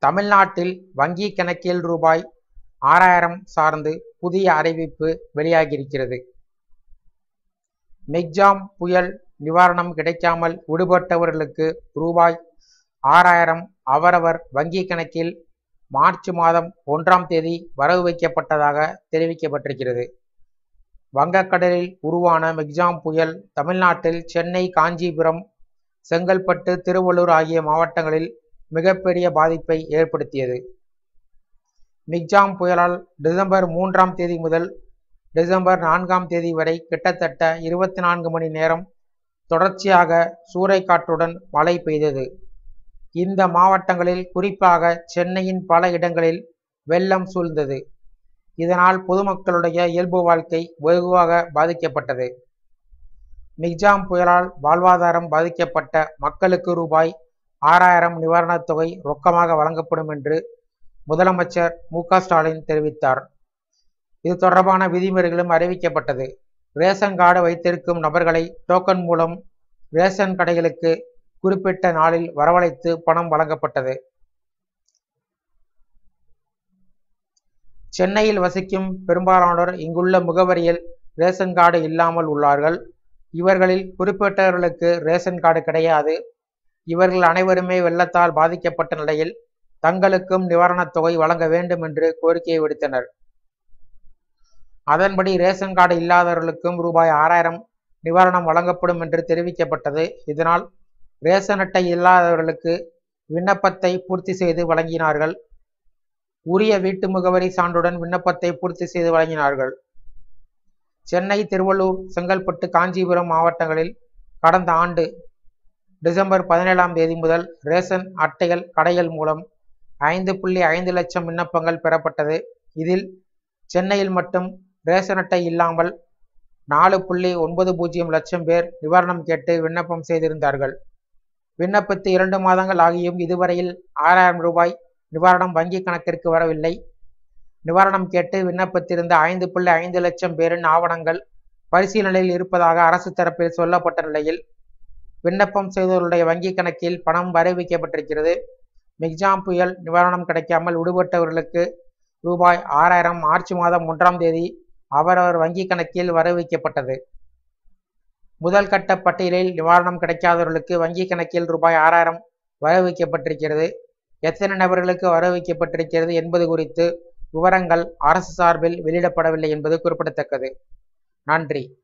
தமிழ்நாட்டில் வங்கி கணக்கில் ரூபாய் ஆறாயிரம் சார்ந்து புதிய அறிவிப்பு வெளியாகியிருக்கிறது மிக்ஜாம் புயல் நிவாரணம் கிடைக்காமல் விடுபட்டவர்களுக்கு ரூபாய் ஆறாயிரம் அவரவர் வங்கி கணக்கில் மார்ச் மாதம் ஒன்றாம் தேதி வரவு வைக்கப்பட்டதாக தெரிவிக்கப்பட்டிருக்கிறது வங்கக்கடலில் உருவான மிக்ஜாம் புயல் தமிழ்நாட்டில் சென்னை காஞ்சிபுரம் செங்கல்பட்டு திருவள்ளூர் ஆகிய மாவட்டங்களில் மிகப்பெரிய பாதிப்பை ஏற்படுத்தியது மிக்ஜாம் புயலால் டிசம்பர் மூன்றாம் தேதி முதல் டிசம்பர் நான்காம் தேதி வரை கிட்டத்தட்ட இருபத்தி நான்கு மணி நேரம் தொடர்ச்சியாக சூறைக்காற்றுடன் மழை பெய்தது இந்த மாவட்டங்களில் குறிப்பாக சென்னையின் பல இடங்களில் வெள்ளம் சூழ்ந்தது இதனால் பொதுமக்களுடைய இயல்பு வாழ்க்கை வெகுவாக பாதிக்கப்பட்டது மிக்ஜாம் புயலால் வாழ்வாதாரம் பாதிக்கப்பட்ட மக்களுக்கு ரூபாய் ஆறாயிரம் நிவாரணத் தொகை ரொக்கமாக வழங்கப்படும் என்று முதலமைச்சர் மு ஸ்டாலின் தெரிவித்தார் இது தொடர்பான விதிமுறைகளும் அறிவிக்கப்பட்டது ரேஷன் கார்டு வைத்திருக்கும் நபர்களை டோக்கன் மூலம் ரேஷன் கடைகளுக்கு குறிப்பிட்ட நாளில் வரவழைத்து பணம் வழங்கப்பட்டது சென்னையில் வசிக்கும் பெரும்பாலானோர் இங்குள்ள முகவரியில் ரேஷன் கார்டு இல்லாமல் உள்ளார்கள் இவர்களில் குறிப்பிட்டவர்களுக்கு ரேஷன் கார்டு கிடையாது இவர்கள் அனைவருமே வெள்ளத்தால் பாதிக்கப்பட்ட நிலையில் தங்களுக்கும் நிவாரணத் தொகை வழங்க வேண்டும் என்று கோரிக்கை விடுத்தனர் அதன்படி ரேஷன் கார்டு இல்லாதவர்களுக்கும் ரூபாய் ஆறாயிரம் நிவாரணம் வழங்கப்படும் என்று தெரிவிக்கப்பட்டது இதனால் ரேஷன் அட்டை இல்லாதவர்களுக்கு விண்ணப்பத்தை பூர்த்தி செய்து வழங்கினார்கள் உரிய வீட்டு முகவரி சான்றுடன் விண்ணப்பத்தை பூர்த்தி செய்து வழங்கினார்கள் சென்னை திருவள்ளூர் செங்கல்பட்டு காஞ்சிபுரம் மாவட்டங்களில் கடந்த ஆண்டு டிசம்பர் பதினேழாம் தேதி முதல் ரேஷன் அட்டைகள் கடைகள் மூலம் ஐந்து புள்ளி ஐந்து லட்சம் விண்ணப்பங்கள் பெறப்பட்டது இதில் சென்னையில் மட்டும் ரேஷன் அட்டை இல்லாமல் நாலு புள்ளி ஒன்பது பூஜ்ஜியம் லட்சம் பேர் நிவாரணம் கேட்டு விண்ணப்பம் செய்திருந்தார்கள் விண்ணப்பித்து இரண்டு மாதங்கள் ஆகியும் இதுவரையில் ஆறாயிரம் ரூபாய் நிவாரணம் வங்கி கணக்கிற்கு வரவில்லை நிவாரணம் கேட்டு விண்ணப்பித்திருந்த ஐந்து புள்ளி ஐந்து லட்சம் பேரின் ஆவணங்கள் பரிசீலனையில் இருப்பதாக அரசு தரப்பில் சொல்லப்பட்ட நிலையில் விண்ணப்பம் செய்தவர்களுடைய வங்கி கணக்கில் பணம் வரவிக்கப்பட்டிருக்கிறது மிக்ஜாம் புயல் நிவாரணம் கிடைக்காமல் விடுபட்டவர்களுக்கு ரூபாய் ஆறாயிரம் மார்ச் மாதம் ஒன்றாம் தேதி அவரவர் வங்கி கணக்கில் வரவைக்கப்பட்டது முதல் கட்ட பட்டியலில் நிவாரணம் கிடைக்காதவர்களுக்கு வங்கி கணக்கில் ரூபாய் ஆறாயிரம் வரவைக்கப்பட்டிருக்கிறது எத்தனை நபர்களுக்கு வரவைக்கப்பட்டிருக்கிறது என்பது குறித்து விவரங்கள் அரசு சார்பில் வெளியிடப்படவில்லை என்பது குறிப்பிடத்தக்கது நன்றி